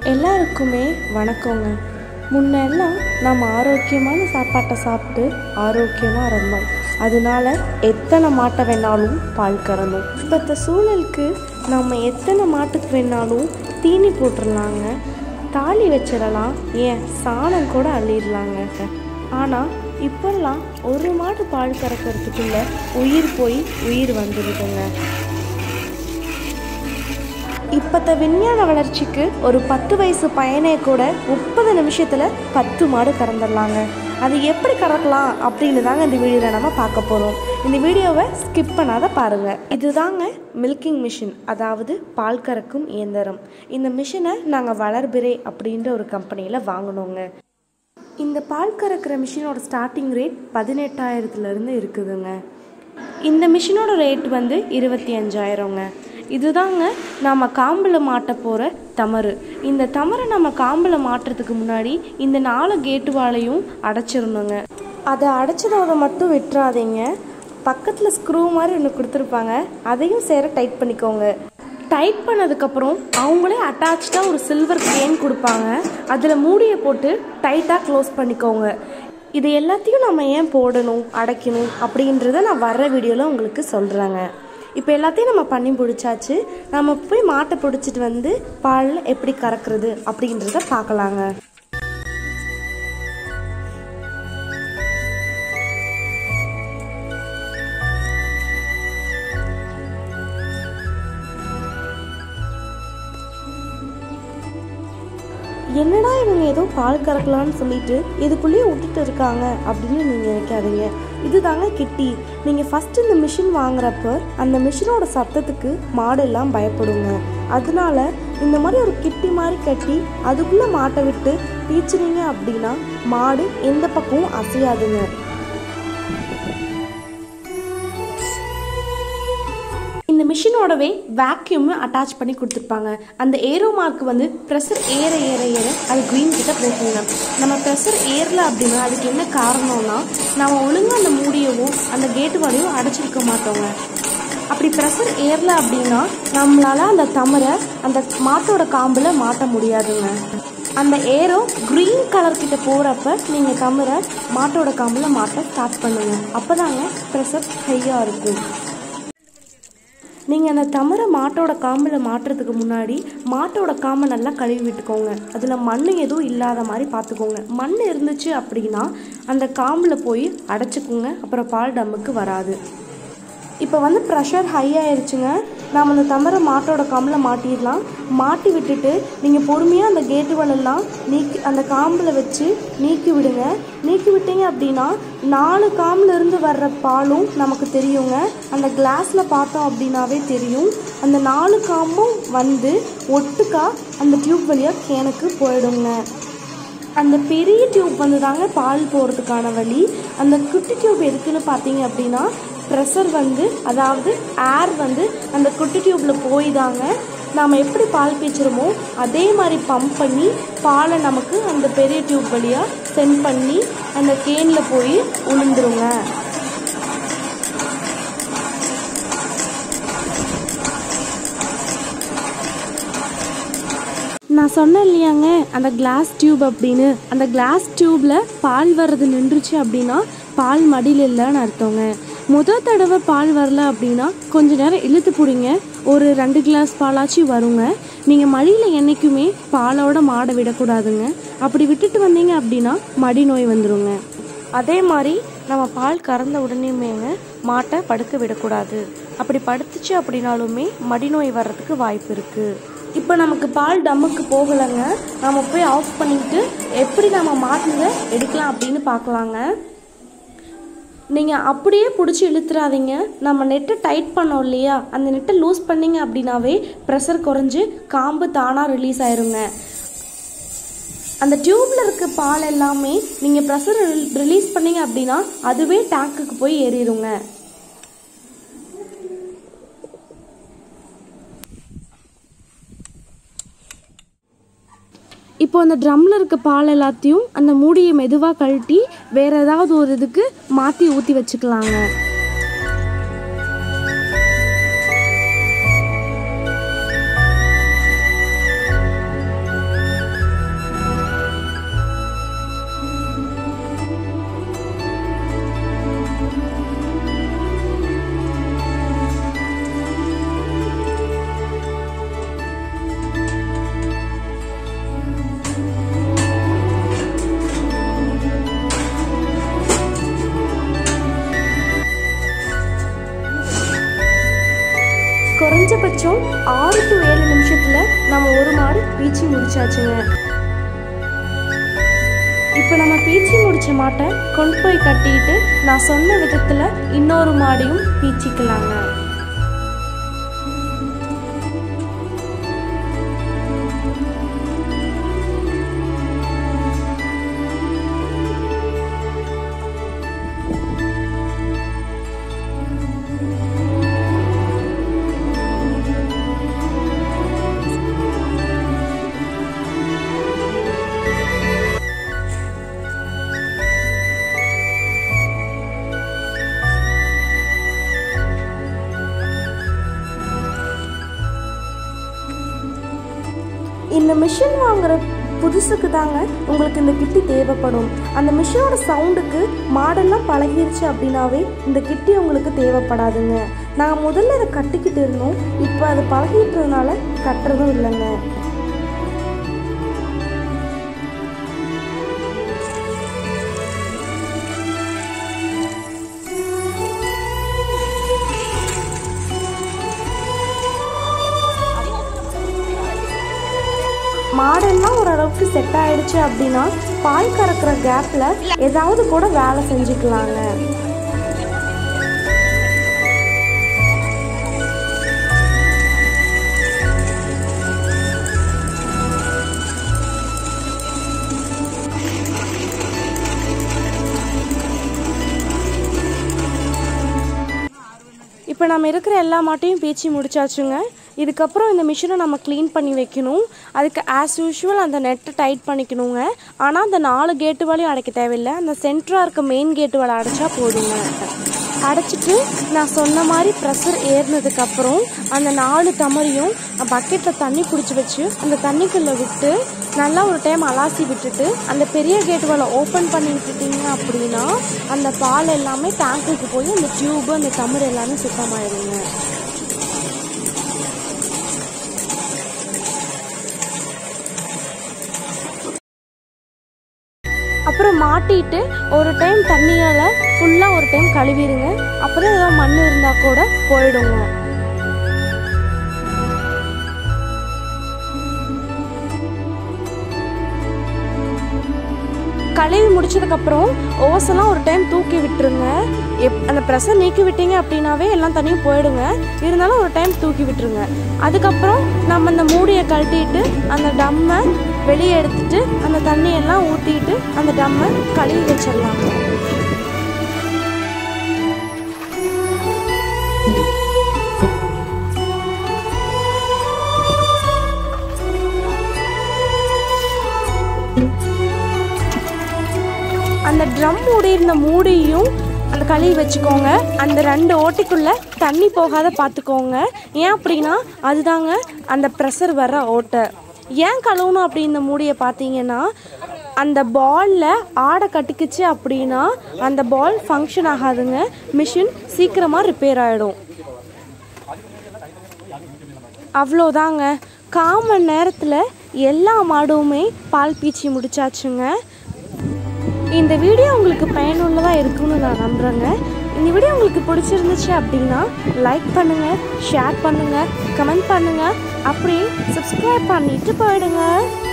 எல்லாருக்குமே வணக்கங்க முன்னெல்லாம் நம்ம ஆரோக்கியமான சாப்பாட்டை சாப்பிட்டு ஆரோக்கியமாக இருந்தோம் அதனால எத்தனை மாட்டை வேணாலும் பால் கறந்தோம் இப்போத்த சூழலுக்கு நம்ம எத்தனை மாட்டுக்கு வேணாலும் தீனி போட்டுடலாங்க தாலி வச்சிடலாம் ஏன் சாணம் கூட அள்ளிடலாங்க ஆனால் இப்போல்லாம் ஒரு மாடு பால் கறக்கிறதுக்குள்ள உயிர் போய் உயிர் வந்துடுதுங்க இப்போத்த விஞ்ஞான வளர்ச்சிக்கு ஒரு பத்து வயசு பையனே கூட முப்பது நிமிஷத்தில் பத்து மாடு கறந்துடலாங்க அது எப்படி கறக்கலாம் அப்படின்னு தாங்க இந்த வீடியோவில் நம்ம பார்க்க போகிறோம் இந்த வீடியோவை ஸ்கிப் பண்ணாத பாருங்கள் இதுதாங்க மில்கிங் மிஷின் அதாவது பால் கறக்கும் இயந்திரம் இந்த மிஷினை நாங்கள் வளர்பிரே அப்படின்ற ஒரு கம்பெனியில் வாங்கினோங்க இந்த பால் கறக்கிற மிஷினோட ஸ்டார்டிங் ரேட் பதினெட்டாயிரத்துலேருந்து இருக்குதுங்க இந்த மிஷினோட ரேட் வந்து இருபத்தி அஞ்சாயிரங்க இதுதாங்க நாம் காம்பில் மாட்ட போகிற தமறு இந்த தமரை நம்ம காம்பில் மாட்டுறதுக்கு முன்னாடி இந்த நாலு கேட்டு வாழையும் அடைச்சிடணுங்க அதை அடைச்சதோட மட்டும் விட்டுறாதீங்க பக்கத்தில் ஸ்க்ரூ மாதிரி ஒன்று கொடுத்துருப்பாங்க அதையும் சேர டைட் பண்ணிக்கோங்க டைட் பண்ணதுக்கப்புறம் அவங்களே அட்டாச்சாக ஒரு சில்வர் கேன் கொடுப்பாங்க அதில் மூடியை போட்டு டைட்டாக க்ளோஸ் பண்ணிக்கோங்க இது எல்லாத்தையும் நம்ம ஏன் போடணும் அடைக்கணும் அப்படின்றத நான் வர்ற வீடியோவில் உங்களுக்கு சொல்கிறேங்க இப்போ எல்லாத்தையும் நம்ம பண்ணி பிடிச்சாச்சு நம்ம போய் மாட்டை பிடிச்சிட்டு வந்து பால் எப்படி கறக்குறது அப்படின்றத பார்க்கலாங்க என்னடா இவங்க ஏதோ பால் கறக்கலான்னு சொல்லிட்டு இதுக்குள்ளேயே விட்டுட்டு இருக்காங்க அப்படின்னு நீங்கள் நினைக்காதீங்க இதுதாங்க கிட்டி நீங்கள் ஃபஸ்ட்டு இந்த மிஷின் வாங்குறப்ப அந்த மிஷினோட சத்தத்துக்கு மாடெல்லாம் பயப்படுங்க அதனால இந்த மாதிரி ஒரு கிட்டி மாதிரி கட்டி அதுக்குள்ளே மாட்டை விட்டு பீச்சுனீங்க அப்படின்னா மாடு எந்த பக்கமும் அசையாதுங்க இந்த மிஷினோடவே வேக்யூம் அட்டாச் பண்ணி கொடுத்துருப்பாங்க அந்த ஏரோ மார்க் வந்து ப்ரெஷர் ஏற ஏற ஏற அது க்ரீன் கிட்ட போகுங்க நம்ம ப்ரெஷர் ஏறல அப்படின்னா அதுக்கு என்ன காரணம்னா நம்ம ஒழுங்காக அந்த மூடியவும் அந்த கேட்டு வழியும் அடைச்சிருக்க மாட்டோங்க அப்படி ப்ரெஷர் ஏறல அப்படின்னா நம்மளால அந்த தமரை அந்த மாட்டோட காம்பில் மாட்ட முடியாதுங்க அந்த ஏரோ க்ரீன் கலர் கிட்ட போகிறப்ப நீங்கள் தமரை மாட்டோட காம்பில் மாட்ட ஸ்டார்ட் பண்ணுங்க அப்போதாங்க ப்ரெஷர் ஹையாக இருக்கும் நீங்கள் அந்த தமரை மாட்டோட காம்பில் மாட்டுறதுக்கு முன்னாடி மாட்டோட காம்பை நல்லா கழுவி விட்டுக்கோங்க அதில் மண் எதுவும் இல்லாத மாதிரி பார்த்துக்கோங்க மண் இருந்துச்சு அப்படின்னா அந்த காம்பில் போய் அடைச்சிக்கோங்க அப்புறம் பால் டம்முக்கு வராது இப்போ வந்து ப்ரெஷர் ஹை ஆயிடுச்சுங்க நாம் அந்த தமரை மாட்டோட காம்பில் மாட்டிடலாம் மாட்டி விட்டுட்டு நீங்கள் பொறுமையாக அந்த கேட்டு வலெல்லாம் நீக்கி அந்த காம்பில் வச்சு நீக்கி விடுங்க நீக்கி விட்டீங்க அப்படின்னா நாலு காம்பில் இருந்து வர்ற பாலும் நமக்கு தெரியுங்க அந்த கிளாஸில் பார்த்தோம் அப்படின்னாவே தெரியும் அந்த நாலு காம்பும் வந்து ஒட்டுக்கா அந்த டியூப் வழியாக கேனுக்கு போயிடுங்க அந்த பெரிய டியூப் வந்து தாங்க பால் போகிறதுக்கான வழி அந்த குட்டி டியூப் எதுக்குன்னு பார்த்தீங்க அப்படின்னா ப்ரெஷர் வந்து அதாவது ஏர் வந்து அந்த குட்டி டியூப்பில் போய் தாங்க நாம் எப்படி பால் பீச்சுறோமோ அதே மாதிரி பம்ப் பண்ணி பாலை நமக்கு அந்த பெரிய டியூப் வழியாக சென்ட் பண்ணி அந்த கேனில் போய் உளுந்துருங்க நான் சொன்னேன் இல்லையாங்க அந்த கிளாஸ் டியூப் அப்படின்னு அந்த கிளாஸ் டியூப்பில் பால் வர்றது நின்றுச்சு அப்படின்னா பால் மடியில் இல்லைன்னு அர்த்தங்க முதல் தடவை பால் வரல அப்படின்னா கொஞ்ச நேரம் இழுத்து பிடிங்க ஒரு ரெண்டு கிளாஸ் பாலாச்சும் வருங்க நீங்கள் மடியில் என்றைக்குமே பாலோட மாடை விடக்கூடாதுங்க அப்படி விட்டுட்டு வந்தீங்க அப்படின்னா மடி நோய் வந்துருங்க அதே மாதிரி நம்ம பால் கறந்த உடனேமேங்க மாட்டை படுக்க விடக்கூடாது அப்படி படுத்துச்சு அப்படின்னாலுமே மடிநோய் வர்றதுக்கு வாய்ப்பு இருக்குது இப்போ நமக்கு பால் டம்முக்கு போகலைங்க நம்ம போய் ஆஃப் பண்ணிட்டு எப்படி நம்ம மாட்டினதை எடுக்கலாம் அப்படின்னு பார்க்கலாங்க நீங்கள் அப்படியே பிடிச்சி இழுத்துறாதீங்க நம்ம நெட்டை டைட் பண்ணோம் இல்லையா அந்த நெட்டை லூஸ் பண்ணிங்க அப்படின்னாவே ப்ரெஷர் குறைஞ்சு காம்பு தானாக ரிலீஸ் ஆயிருங்க அந்த டியூப்ல இருக்க பால் எல்லாமே நீங்கள் ப்ரெஷர் ரிலீஸ் பண்ணீங்க அப்படின்னா அதுவே டேங்க்குக்கு போய் ஏறிடுங்க இப்போ அந்த ட்ரம்மில் இருக்க பால் எல்லாத்தையும் அந்த மூடியை மெதுவாக கழட்டி வேற ஏதாவது ஒரு இதுக்கு மாற்றி ஊற்றி வச்சுக்கலாங்க அதிகபட்சம் ஆறு டு ஏழு நிமிஷத்தில் நம்ம ஒரு மாடு பீச்சி முடிச்சாச்சுங்க இப்போ நம்ம பீச்சி முடிச்ச மாட்டை கொண்டு போய் கட்டிட்டு நான் சொன்ன விதத்தில் இன்னொரு மாடையும் பீச்சிக்கலாங்க இந்த மிஷின் வாங்குற புதுசுக்கு தாங்க உங்களுக்கு இந்த கிட்டி தேவைப்படும் அந்த மிஷினோட சவுண்டுக்கு மாடெல்லாம் பழகிருச்சு அப்படின்னாவே இந்த கிட்டி உங்களுக்கு தேவைப்படாதுங்க நாங்கள் முதல்ல அதை கட்டிக்கிட்டு இருந்தோம் இப்போ அது பழகிட்டதுனால கட்டுறதும் இல்லைங்க மாடெல்லாம் ஓரளவுக்கு செட் ஆயிடுச்சு அப்படின்னா பால் கறக்கிற கேப்பில் ஏதாவது கூட வேலை செஞ்சுக்கலாங்க இப்போ நம்ம இருக்கிற எல்லா மாட்டையும் பீச்சி முடிச்சாச்சுங்க இதுக்கப்புறம் இந்த மிஷினை நம்ம க்ளீன் பண்ணி வைக்கணும் அதுக்கு ஆஸ் யூஷுவல் அந்த நெட்டை டைட் பண்ணிக்கணுங்க ஆனால் அந்த நாலு கேட்டு வலையும் அடைக்க தேவையில்லை அந்த சென்டராக இருக்க மெயின் கேட்டு வலை அடைச்சா போதுங்க அடைச்சிட்டு நான் சொன்ன மாதிரி ப்ரெஷர் ஏறினதுக்கப்புறம் அந்த நாலு தமரையும் பக்கெட்டில் தண்ணி பிடிச்சி வச்சு அந்த தண்ணிக்குள்ளே விட்டு நல்லா ஒரு டைம் அலாசி விட்டுட்டு அந்த பெரிய கேட் வலை ஓப்பன் பண்ணி விட்டுட்டீங்க அப்படின்னா அந்த பால் எல்லாமே டேங்குக்கு போய் அந்த டியூபு அந்த தமர் எல்லாமே சுத்தமாயிடுங்க அப்புறம் மாட்டிட்டு ஒரு டைம் தண்ணியால் ஃபுல்லாக ஒரு டைம் கழுவிடுங்க அப்புறம் ஏதாவது மண் இருந்தால் கூட போயிடுங்க கழுவி முடிச்சதுக்கப்புறம் ஓசெல்லாம் ஒரு டைம் தூக்கி விட்டுருங்க எப் அந்த ப்ரெஷர் நீக்கி விட்டீங்க அப்படின்னாவே எல்லாம் தண்ணியும் போயிடுங்க இருந்தாலும் ஒரு டைம் தூக்கி விட்டுருங்க அதுக்கப்புறம் நம்ம அந்த மூடியை கழட்டிட்டு அந்த டம்மை வெளியே எடுத்துட்டு அந்த தண்ணியெல்லாம் ஊற்றிட்டு அந்த டம்மை கழுவி வச்சிடலாங்க அந்த ட்ரம் மூடி இருந்த மூடியும் அந்த கழுவி வச்சுக்கோங்க அந்த ரெண்டு ஓட்டைக்குள்ளே தண்ணி போகாத பார்த்துக்கோங்க ஏன் அப்படின்னா அதுதாங்க அந்த ப்ரெஷர் வர ஓட்டை ஏன் கழுவணும் அப்படி இந்த மூடியை பார்த்தீங்கன்னா அந்த பாலில் ஆடை கட்டிக்குச்சு அப்படின்னா அந்த பால் ஃபங்க்ஷன் ஆகாதுங்க மிஷின் சீக்கிரமாக ரிப்பேர் ஆகிடும் அவ்வளோதாங்க கால் மணி நேரத்தில் எல்லா மாடுமே பால் பீச்சி முடிச்சாச்சுங்க இந்த வீடியோ உங்களுக்கு பயனுள்ளதாக இருக்கும்னு நான் நம்புகிறேங்க இந்த வீடியோ உங்களுக்கு பிடிச்சிருந்துச்சு அப்படின்னா லைக் பண்ணுங்கள் ஷேர் பண்ணுங்கள் கமெண்ட் பண்ணுங்கள் அப்படியே சப்ஸ்கிரைப் பண்ணிட்டு போயிடுங்க